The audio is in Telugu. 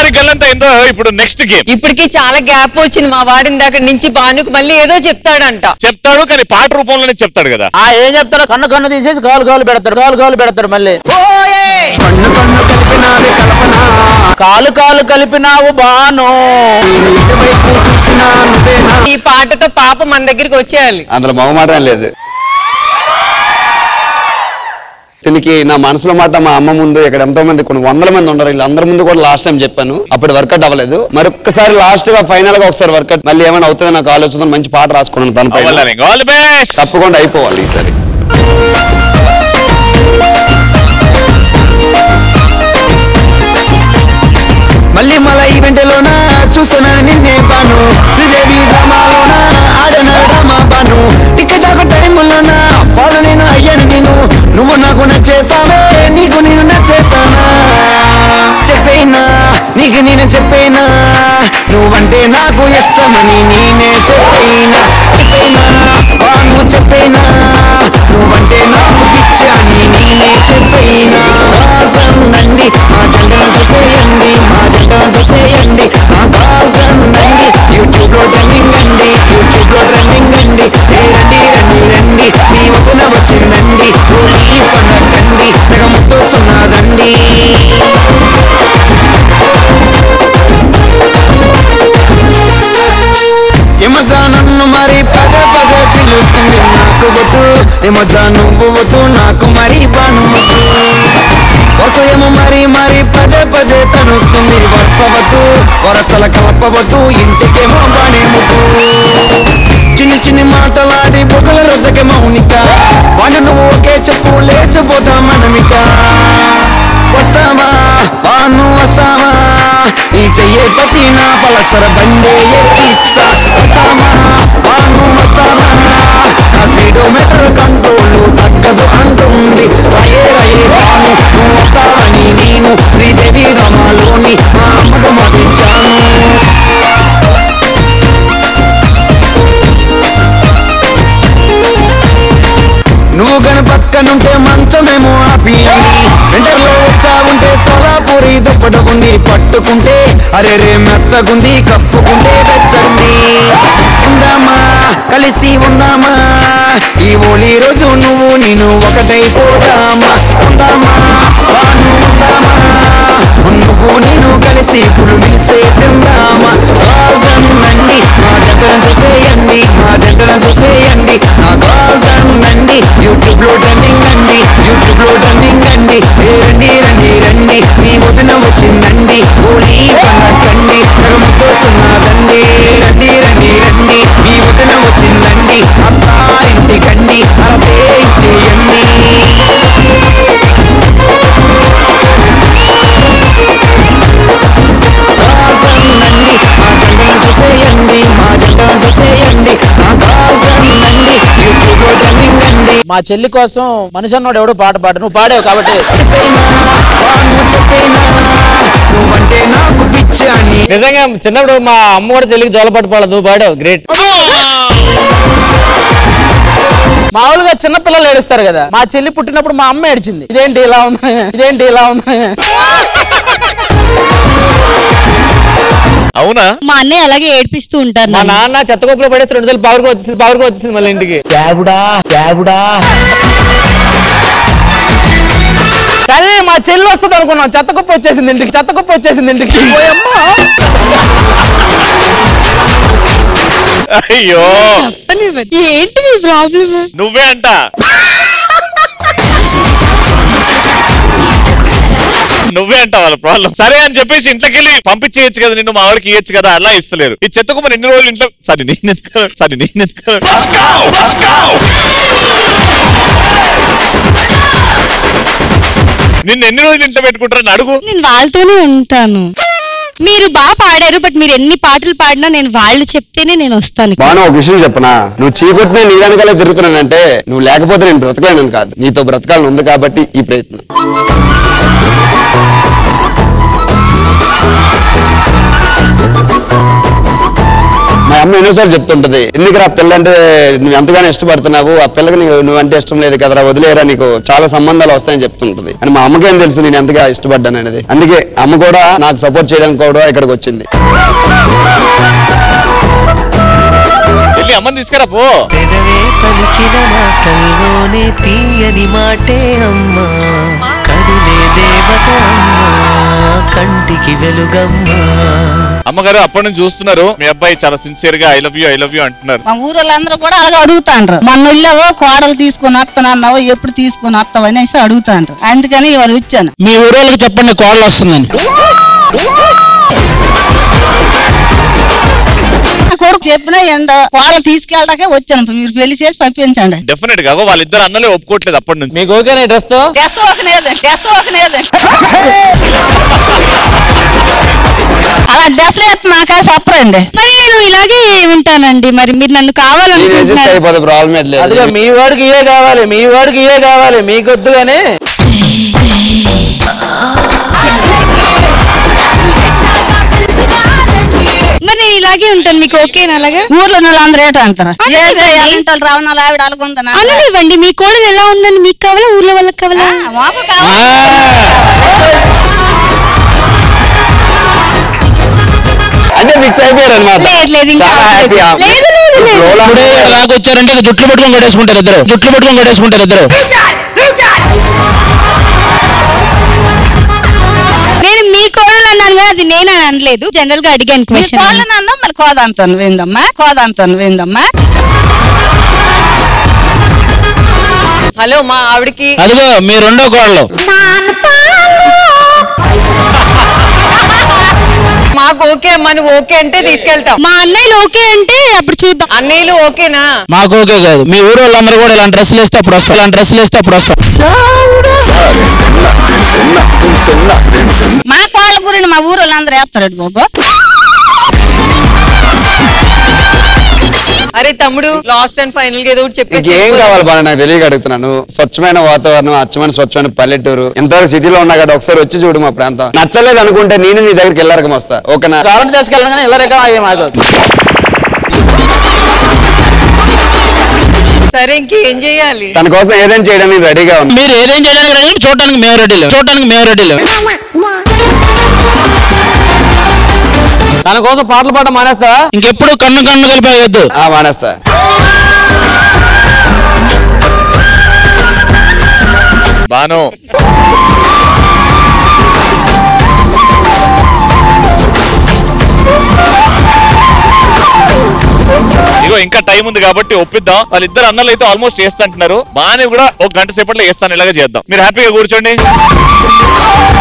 మరి గల్లంత ఏందో ఇప్పుడు నెక్స్ట్ గేమ్ ఇప్పటికి చాలా గ్యాప్ వచ్చింది మా వాడిన దగ్గర నుంచి భానుకు మళ్ళీ ఏదో చెప్తాడంట చెప్తాడు కానీ పాట రూపంలోనే చెప్తాడు కదా ఆ ఏం చెప్తాడు కన్ను కన్ను తీసేసి కాలు కాలు పెడతాడు కాలు కాలు పెడతాడు మళ్ళీ కన్ను కన్ను కలిపినావి కల్పన కాలు కాలు కలిపినావు బాను ఇటువైపు చూసినా నువ్వేనా ఈ పాటతో పాప మన దగ్గరికి వచ్చేయాలి అందులో మొహమాటం లేదు దీనికి నా మనసులో మాట మా అమ్మ ముందు ఇక్కడ ఎంతో మంది కొన్ని వందల మంది ఉన్నారు వీళ్ళందరి ముందు కూడా లాస్ట్ టైం చెప్పాను అప్పుడు వర్కౌట్ అవ్వలేదు మరొకసారి లాస్ట్ గా ఫైనల్ గా ఒకసారి వర్కౌట్ మళ్ళీ ఏమైనా అవుతుందో నాకు ఆలోచన మంచి పాట రాసుకున్నాను దానిపై ఆల్ ది బెస్ట్ తప్పకుండా అయిపోవాలి ఈసారి మళ్ళీ మళ్ళీ ఈవెంట్లోన చూసిన నిన్నే బాను శ్రీదేవి డ్రామాలోన ఆడన డ్రామా బాను టికెట్ ఒక టైములోన ఫాలో నేను అయ్యాను నేను నువ్వు నాకు నచ్చేస్తావే నీకు నేను నచ్చేస్తానా చెప్పేనా నీకు నేను చెప్పేనా నువ్వంటే నాకు ఇష్టమని నేనే చెప్పేనా చెప్పేనా బాను చెప్పేనా నువ్వంటే నాకు పిచ్చి అని నేనే చెప్పేనా రండి మా జెండను చూసేయండి మా జెండను చూసేయండి మా రండి యూట్యూబ్ లో ట్రెండింగ్ అండి యూట్యూబ్ లో ట్రెండింగ్ అండి ఏ రండి రండి రండి మీ వదిన వచ్చిందండి హోలీ పండగండి తెగ ముద్దొస్తున్నదండి ఎమజా నన్ను మరి పదే పదే పిలుస్తుంది నాకు వద్దు ఎమజా నువ్వు వద్దు నాకు మరి బాను వద్దు వరుస ఏమో మరి మరి పదే పదే తనుస్తుంది వరుస వద్దు వరసల కలపవద్దు ఇంటికేమో బానే ముద్దు చిన్ని చిన్ని మాటలాడి బొగల రొద్దకి మౌనిక వాడు నువ్వు ఒకే చెప్పు లేచిపోతా మనమిక వస్తావా వాను వస్తావా ఈ చెయ్యే పట్టి నా పలసర బండే ఎక్కిస్తా వస్తావా వాను వస్తావా నా స్పీడోమీటర్ కంట్రోల్ తగ్గదు అంటుంది రయే రయే వాను నువ్వు వస్తావని నేను శ్రీదేవి రమాలోని మా అమ్మకు మదించాను నువ్వు గని పక్కనుంటే మంచమేమో ఆపియండి వింటర్లో వచ్చా ఉంటే సోలాపూరి దుప్పటకుంది పట్టుకుంటే అరే రే మెత్తగుంది కప్పుకుంటే వెచ్చండి ఉందామా కలిసి ఉందామా ఈ ఓలి రోజు నువ్వు నేను ఒకటైపోదామా ఉందామా వాను ఉందామా నువ్వు నేను కలిసి పులు మిలిసే తిందామా రండి మా జంటను చూసేయండి మా జంటను చూసేయండి నా రండి యూట్యూబ్ లో ట్రెండింగ్ అండి యూట్యూబ్ లో ట్రెండింగ్ అండి ఏ రండి రండి రండి మీ వదిన వచ్చిందండి హోలీ పండగండి తెగ ముద్దొస్తున్నదండి రండి రండి రండి మీ వదిన వచ్చిందండి అత్తారింటికండి అరతే ఇచ్చేయండి రండి మా జంటను చూసేయండి మా జంటను చూసేయండి నా రండి యూట్యూబ్ లో ట్రెండింగ్ అండి మా చెల్లి కోసం మనిషి అన్నోడు ఎవడో పాట పాడు నువ్వు పాడావు కాబట్టి చెప్పేనా వాను చెప్పేనా నువ్వంటే నాకు పిచ్చి అని నిజంగా చిన్నప్పుడు మా అమ్మ కూడా చెల్లికి జోలపాటు పాడదు నువ్వు పాడావు గ్రేట్ మామూలుగా చిన్న పిల్లలు ఏడుస్తారు కదా మా చెల్లి పుట్టినప్పుడు మా అమ్మ ఏడిచింది ఇదేంటి ఇలా ఉంది ఇదేంటి ఇలా ఉంది అవునా మా అన్నయ్య అలాగే ఏడిపిస్తూ ఉంటారు మా నన్ను. నాన్న చెత్త కుప్పలో పడేసి రెండు సార్లు పవర్గా వచ్చేసింది పవర్గా వచ్చేసింది మళ్ళీ ఇంటికి కానీ మా చెల్లి వస్తుంది అనుకున్నాం చెత్త కుప్ప వచ్చేసింది ఇంటికి చెత్త కుప్ప వచ్చేసింది ఇంటికి ఓయమ్మా. అయ్యో చెప్పనివ్వండి ఏంటి మీ ప్రాబ్లమ్ నువ్వే అంట నువ్వే అంట వాళ్ళ ప్రాబ్లం సరే అని చెప్పేసి ఇంట్లోకి వెళ్ళి పంపించేయచ్చు కదా నిన్ను మా వాడికి ఇయ్యచ్చు కదా అలా ఇస్తలేరు ఈ చెత్త కుప్పని ఎన్ని రోజులు ఇంట్లో సరే నేను ఎందుకు సరే నేను ఎందుకు నిన్ను ఎన్ని రోజులు ఇంట్లో పెట్టుకుంటారని అడుగు నేను వాళ్ళతోనే ఉంటాను మీరు బాగా పాడారు బట్ మీరు ఎన్ని పాటలు పాడినా నేను వాళ్ళు చెప్తేనే నేను వస్తాను బాను ఒక విషయం చెప్పనా నువ్వు చీకొట్టిన నీ వెనకాలే తిరుగుతున్నానంటే నువ్వు లేకపోతే నేను బ్రతకలేను కాదు నీతో బ్రతకాలని ఉంది కాబట్టి ఈ ప్రయత్నం మా అమ్మ ఎన్నోసార్లు చెప్తుంటది ఎందుకు ఆ పిల్ల అంటే నువ్వు ఎంతగానో ఇష్టపడుతున్నావు ఆ పిల్లకి నీకు నువ్వంటే ఇష్టం లేదు కదరా వదిలేరా నీకు చాలా సంబంధాలు వస్తాయని చెప్తుంటది అని మా అమ్మకేం తెలుసు నేను ఎంతగా ఇష్టపడ్డాను అనేది అందుకే అమ్మ కూడా నాకు సపోర్ట్ చేయడానికి కూడా ఇక్కడికి వచ్చింది వెళ్ళి అమ్మని తీసుకురా పో పెదవే పలికిన మాటల్లోనే తీయని మాటే అమ్మా కదిలే దేవత అమ్మా కంటికి వెలుగమ్మా అమ్మగారు అప్పటి నుంచి చూస్తున్నారు మీ అబ్బాయి చాలా సిన్సియర్ గా I love you I love you అంటున్నారు మా ఊరోళ్ళందరూ కూడా అలాగే అడుగుతాండ్రు మొన్న వెళ్ళావో కోడలు తీసుకొని వస్తానన్నావో ఎప్పుడు తీసుకొని వస్తావు అనేసి అడుగుతాండ్రు అందుకని ఇవాళ వచ్చాను మీ ఊరోళ్ళకి చెప్పండి కోడలు వస్తుందని నా కొడుకు చెప్పినా ఎండ కోడలు తీసుకెళ్ళడాకే వచ్చాను మీరు పెళ్లి చేసి పంపించండి డెఫినెట్ గా అగో వాళ్ళిద్దరు అన్నలే ఒప్పుకోవట్లేదు అప్పటి నుంచి మీకు ఓకేనా డ్రెస్ తో డ్రెస్ ఒకనేది డ్రెస్ ఒకనేది అలా డ్రెస్లు ఎత్తున్నాక చెప్పరండి మరి నేను ఇలాగే ఉంటానండి మరి మీరు నన్ను నేను అడ్జస్ట్ కావాలనుకుంటున్నారు అయిపోతే ప్రాబ్లం లేదు అదిగో మీ వాడికి ఇవే కావాలి మీ వాడికి ఇవే కావాలి మీకొద్దు కానీ మరి నేను ఇలాగే ఉంటాను మీకు ఓకేనా అలాగా ఊర్లో ఉన్న వాళ్ళందరూ ఏటో అంటారు అదే ఏంటి కదండి. ఎల్లింటోళ్ళు రావణాలు ఆవిడ అలాగుందనా అననివ్వండి మీ కోడలు ఎలా ఉందని మీకు కావాలా ఊర్లో వాళ్ళకి కావాలా మాకు కావాలి అంటే ఫిక్స్ అయిపోయారు అనమాట లేదు, లేదు, ఇంకా చాలా హ్యాపీ లేదు, లేదు, లేదు. ఇప్పుడే దాకా వచ్చారంటే ఇక జుట్లు పట్టుకొని కొట్టేసుకుంటారు ఇద్దరు జుట్లు పట్టుకొని కొట్టేసుకుంటారు ఇద్దరు నేను మీ కోడలు అన్నాను కదా అది నేనే అనలేదు జనరల్ గా అడిగాను మీ క్వశ్చన్ కోళ్ళని అన్నా మళ్ళీ కోదంతాను విందమ్మా కోదంతాను విందమ్మా హలో మా ఆవిడకి అదిగో మీ రెండో కోడలు మాకు ఓకే అమ్మా నువ్వు ఓకే అంటే తీసుకెళ్తాం మా అన్నయ్యలు ఓకే అంటే అప్పుడు చూద్దాం అన్నయ్యలు ఓకేనా మాకు ఓకే కాదు మీ ఊరు వాళ్ళందరూ కూడా ఇలాంటి డ్రెస్సులు వేస్తే అప్పుడు వస్తారు ఇలాంటి డ్రెస్సులు వేస్తే అప్పుడు వస్తారు మా కోళ్ళ గురించి మా ఊరు వాళ్ళందరూ వేస్తారు బాబు అరే తమ్ముడు లాస్ట్ అండ్ ఫైనల్ గా ఏదో ఒకటి నీకు ఏం చెప్పేసి కావాలి బాగా నాకు తెలియక అడుగుతున్నాను స్వచ్ఛమైన వాతావరణం అచ్చమైన స్వచ్ఛమైన పల్లెటూరు ఎంతవరకు సిటీలో ఉన్నా కదా ఒకసారి వచ్చి చూడు మా ప్రాంతం నచ్చలేదు అనుకుంటే నేను నీ దగ్గరికి వెళ్ళరకం వస్తా ఓకేనా కావాలంటే తీసుకెళ్ళడం కానీ ఇలా రకం అయ్యే మాకు సరే ఇంకేం చేయాలి తన కోసం ఏదైనా చేయడానికి రెడీగా ఉన్నా మీరు ఏదేం చేయడానికి రెడీ చూడడానికి మేము రెడీ లేవు చూడడానికి మేము రెడీ లేవు తన కోసం పాటలు పాడడం మానేస్తా ఇంకెప్పుడు కన్ను కన్ను కలిపేయద్దు ఆ మానేస్తా బాను ఇగో ఇంకా టైం ఉంది కాబట్టి ఒప్పిద్దాం వాళ్ళిద్దరు అన్నలు అయితే ఆల్మోస్ట్ చేస్తా అంటున్నారు బానే కూడా ఒక గంట సేపట్లో చేస్తాను ఇలాగే చేద్దాం మీరు హ్యాపీగా కూర్చోండి